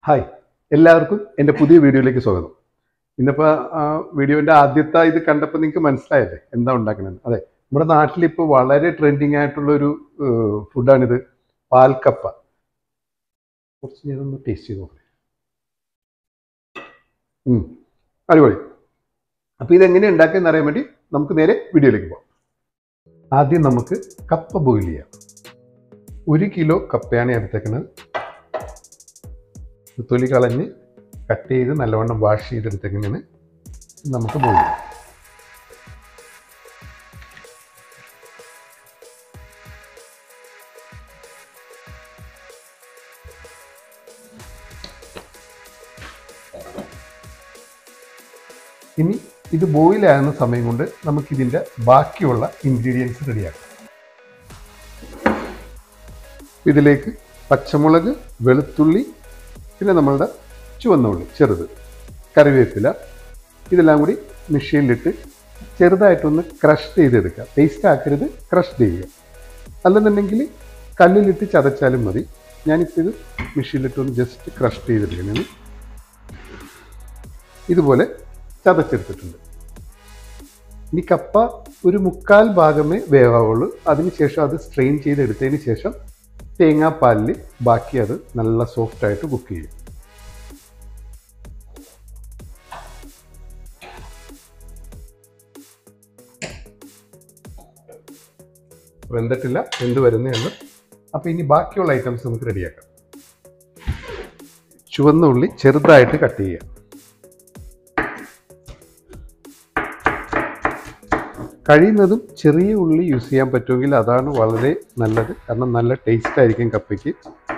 hi എല്ലാവർക്കും എൻ്റെ പുതിയ വീഡിയോയിലേക്ക് സ്വാഗതം ഇന്നിപ്പോൾ ആ വീഡിയോൻ്റെ ആദ്യത്തെ ഇത് കണ്ടപ്പോൾ നിങ്ങൾക്ക് മനസ്സിലായല്ലേ എന്താ ഉണ്ടാക്കണമെന്ന് അതെ നമ്മുടെ നാട്ടിൽ ഇപ്പോൾ വളരെ ട്രെൻഡിങ് ആയിട്ടുള്ളൊരു ഫുഡാണിത് പാൽക്കപ്പ കുറച്ച് ഞാനൊന്ന് ടേസ്റ്റ് ചെയ്ത് നോക്കാം ഉം, അടിപൊളി അപ്പോൾ ഇതെങ്ങനെ ഉണ്ടാക്കിയെന്ന് അറിയാൻ വേണ്ടി നമുക്ക് നേരെ വീഡിയോയിലേക്ക് പോകാം ആദ്യം നമുക്ക് കപ്പ ബോയിൽ ചെയ്യാം ഒരു കിലോ കപ്പയാണ് ഞാൻ എടുത്തേക്കുന്നത് തൊലി കളഞ്ഞ് കട്ട് ചെയ്ത് നല്ലവണ്ണം വാഷ് ചെയ്തെടുത്തേക്കുന്നതിന് നമുക്ക് ബോയിൽ ചെയ്യാം ഇനി ഇത് ബോയിലാകുന്ന സമയം കൊണ്ട് നമുക്കിതിൻ്റെ ബാക്കിയുള്ള ഇൻഗ്രീഡിയൻസ് റെഡിയാക്കാം ഇതിലേക്ക് പച്ചമുളക് വെളുത്തുള്ളി പിന്നെ നമ്മളുടെ ചുവന്ന ഉള്ളി ചെറുത് കറിവേപ്പില ഇതെല്ലാം കൂടി മെഷീനിലിട്ട് ചെറുതായിട്ടൊന്ന് ക്രഷ് ചെയ്തെടുക്കുക പേസ്റ്റ് ആക്കരുത് ക്രഷ് ചെയ്യുക അല്ലെന്നുണ്ടെങ്കിൽ കല്ലിലിട്ട് ചതച്ചാലും മതി ഞാനിപ്പോൾ ഇത് മെഷീനിലിട്ടൊന്ന് ജസ്റ്റ് ക്രഷ് ചെയ്തെടുക്കണേന്ന് ഇതുപോലെ ചതച്ചെടുത്തിട്ടുണ്ട് ഇനി കപ്പ ഒരു മുക്കാൽ ഭാഗമേ വേവാവുള്ളൂ അതിനുശേഷം അത് സ്ട്രെയിൻ ചെയ്തെടുത്തതിന് ശേഷം തേങ്ങാപ്പാലിൽ ബാക്കി അത് നല്ല സോഫ്റ്റായിട്ട് കുക്ക് ചെയ്യും വെന്തിട്ടില്ല എന്ത് വരുന്നേ ഉള്ളൂ അപ്പോൾ ഇനി ബാക്കിയുള്ള ഐറ്റംസ് നമുക്ക് റെഡിയാക്കാം ചുവന്ന ഉള്ളി ചെറുതായിട്ട് കട്ട് ചെയ്യുക കഴിയുന്നതും ചെറിയ ഉള്ളി യൂസ് ചെയ്യാൻ പറ്റുമെങ്കിൽ അതാണ് വളരെ നല്ലത് കാരണം നല്ല ടേസ്റ്റ് ആയിരിക്കും കപ്പയ്ക്ക്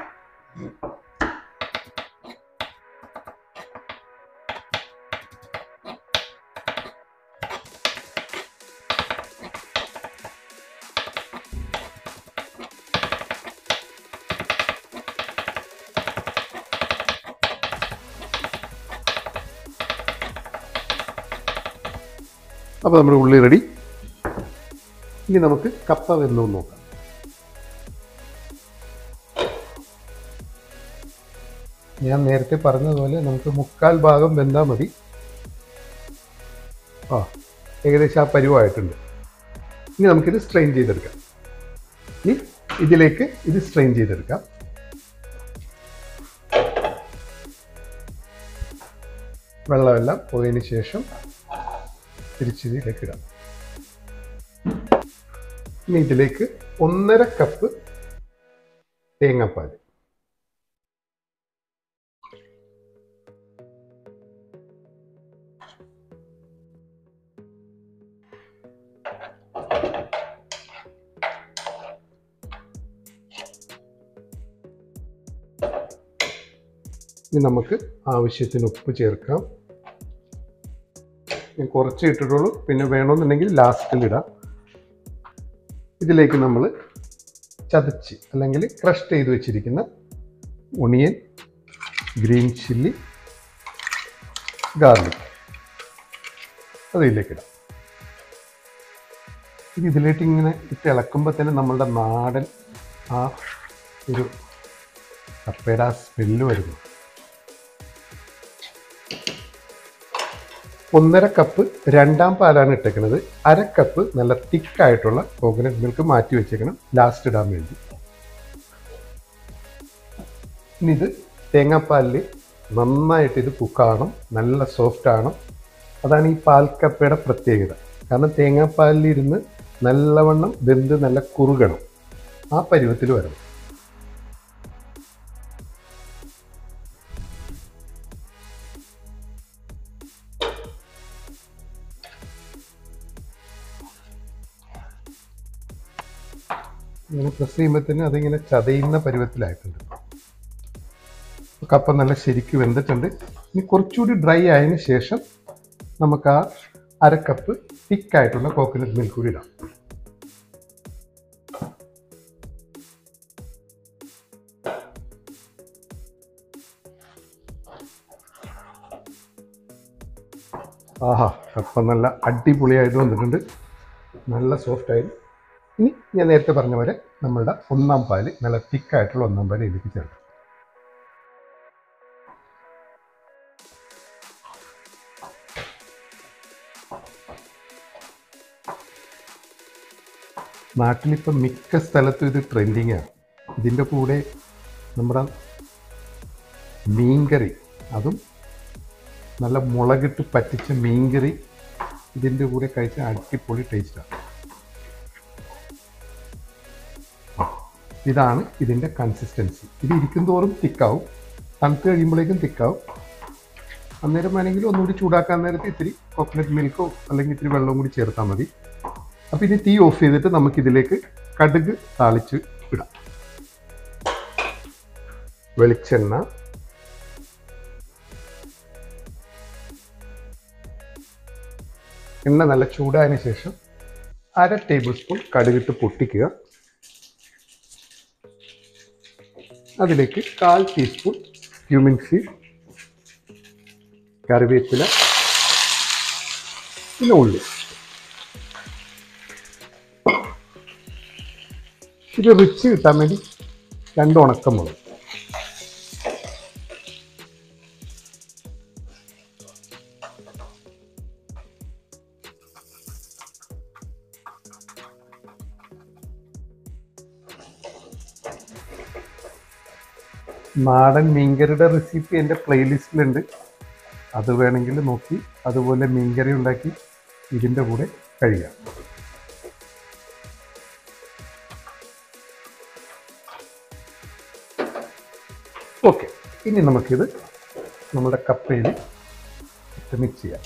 അപ്പോൾ നമ്മുടെ ഉള്ളി റെഡി ഇനി നമുക്ക് കപ്പ വെന്തോ നോക്കാം ഞാൻ നേരത്തെ പറഞ്ഞതുപോലെ നമുക്ക് മുക്കാൽ ഭാഗം വെന്താൽ മതി ആ ഏകദേശം ആ പരുവായിട്ടുണ്ട് ഇനി നമുക്കിത് സ്ട്രെയിൻ ചെയ്തെടുക്കാം ഇനി ഇതിലേക്ക് ഇത് സ്ട്രെയിൻ ചെയ്തെടുക്കാം വെള്ളമെല്ലാം പോയതിന് ശേഷം തിരിച്ചിതിലേക്ക് ഇടാം ഇനി ഇതിലേക്ക് ഒന്നര കപ്പ് തേങ്ങാപ്പാൽ ഇനി നമുക്ക് ആവശ്യത്തിന് ഉപ്പ് ചേർക്കാം ഞാൻ കുറച്ച് ഇട്ടിട്ടുള്ളൂ പിന്നെ വേണമെന്നുണ്ടെങ്കിൽ ലാസ്റ്റിൽ ഇടാം ഇതിലേക്ക് നമ്മൾ ചതച്ച് അല്ലെങ്കിൽ ക്രഷ് ചെയ്ത് വെച്ചിരിക്കുന്ന ഒണിയൻ ഗ്രീൻ ചില്ലി ഗാർലിക് അത് ഇതിലേക്ക് ഇടാം ഇത് ഇതിലേക്ക് ഇങ്ങനെ ഇട്ട് ഇളക്കുമ്പോൾ തന്നെ നമ്മളുടെ നാടൻ ആ ഒരു കപ്പയുടെ ആ സ്മെല്ല് വരുന്നു ഒന്നര കപ്പ് രണ്ടാം പാലാണ് ഇട്ടേക്കുന്നത് അര കപ്പ് നല്ല തിക്കായിട്ടുള്ള കോക്കനട്ട് മിൽക്ക് മാറ്റി വെച്ചേക്കണം ലാസ്റ്റ് ഇടാൻ വേണ്ടി ഇനി ഇത് തേങ്ങാപ്പാലിൽ നന്നായിട്ട് ഇത് കുക്കാവണം നല്ല സോഫ്റ്റ് ആവണം അതാണ് ഈ പാൽക്കപ്പയുടെ പ്രത്യേകത കാരണം തേങ്ങാപ്പാലിൽ ഇരുന്ന് നല്ലവണ്ണം വെന്ത് നല്ല കുറുകണം ആ പരുവത്തിൽ വരണം ഇങ്ങനെ പ്രസ് ചെയ്യുമ്പോൾ തന്നെ അതിങ്ങനെ ചതയുന്ന പരുവത്തിലായിട്ടുണ്ട് കപ്പ നല്ല ശരിക്ക് വെന്തിട്ടുണ്ട് ഇനി കുറച്ചുകൂടി ഡ്രൈ ആയതിനു ശേഷം നമുക്ക് ആ അര കപ്പ് തിക്കായിട്ടുള്ള കോക്കനട്ട് മിൽക്ക് കൂടി ഇടാം ആഹാ കപ്പ നല്ല അടിപൊളിയായിട്ട് വന്നിട്ടുണ്ട് നല്ല സോഫ്റ്റ് ആയി ഇനി ഞാൻ നേരത്തെ പറഞ്ഞ പോലെ നമ്മളുടെ ഒന്നാം പാല് നല്ല തിക്കായിട്ടുള്ള ഒന്നാം പാല് ഇതിലേക്ക് ചേർക്കാം നാട്ടിലിപ്പം മിക്ക സ്ഥലത്തും ഇത് ട്രെൻഡിങ് ആണ് ഇതിൻ്റെ കൂടെ നമ്മുടെ മീൻകറി അതും നല്ല മുളകിട്ട് പറ്റിച്ച മീൻകറി ഇതിൻ്റെ കൂടെ കഴിച്ച അടിപൊളി ടേസ്റ്റാണ് ഇതാണ് ഇതിൻ്റെ കൺസിസ്റ്റൻസി ഇത് ഇരിക്കും തോറും തിക്കാവും തണുത്ത് കഴിയുമ്പോഴേക്കും തിക്കാവും അന്നേരം വേണമെങ്കിൽ ഒന്നുകൂടി ചൂടാക്കാൻ നേരത്ത് ഇത്തിരി കോക്കനട്ട് മിൽക്കോ അല്ലെങ്കിൽ ഇത്തിരി വെള്ളവും കൂടി ചേർത്താൽ മതി അപ്പോൾ ഇനി തീ ഓഫ് ചെയ്തിട്ട് നമുക്കിതിലേക്ക് കടുക് താളിച്ച് ഇടാം വെളിച്ചെണ്ണ എണ്ണ നല്ല ചൂടായതിനു ശേഷം അര ടേബിൾ സ്പൂൺ കടുകിട്ട് പൊട്ടിക്കുക അതിലേക്ക് കാൽ ടീസ്പൂൺ ക്യൂമിൻ സീഡ് കറിവേപ്പില പിന്നെ ഉള്ളി ഇത് റിച്ച് കിട്ടാൻ വേണ്ടി രണ്ട് ഉണക്കമുളക് നാടൻ മീൻകറിയുടെ റെസിപ്പി എൻ്റെ പ്ലേലിസ്റ്റിലുണ്ട് അത് വേണമെങ്കിൽ നോക്കി അതുപോലെ മീൻകറി ഉണ്ടാക്കി ഇതിൻ്റെ കൂടെ കഴിയാം ഓക്കെ ഇനി നമുക്കിത് നമ്മുടെ കപ്പയിൽ ഇട്ട് മിക്സ് ചെയ്യാം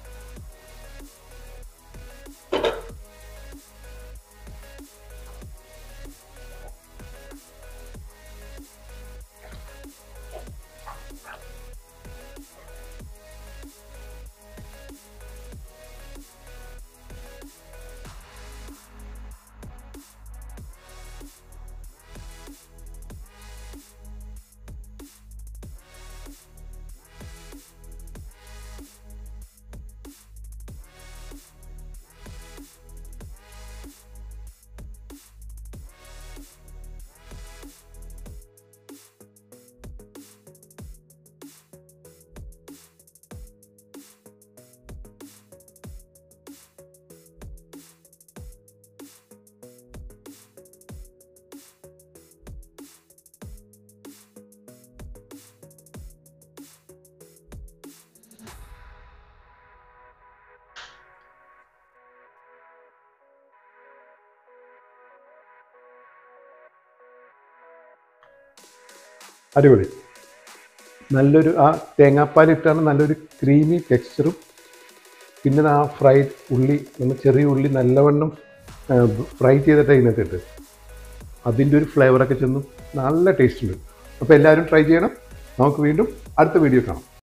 അടിപൊളി നല്ലൊരു ആ തേങ്ങാപ്പാലിട്ടാണ് നല്ലൊരു ക്രീമി ടെക്സ്ചറും പിന്നെ ആ ഫ്രൈഡ് ഉള്ളി നമ്മൾ ചെറിയ ഉള്ളി നല്ലവണ്ണം ഫ്രൈ ചെയ്തിട്ട് അതിനകത്തിട്ട് അതിൻ്റെ ഒരു ഫ്ലേവറൊക്കെ ചെന്നു നല്ല ടേസ്റ്റ് ഉണ്ട് അപ്പോൾ എല്ലാവരും ട്രൈ ചെയ്യണം നമുക്ക് വീണ്ടും അടുത്ത വീഡിയോ കാണാം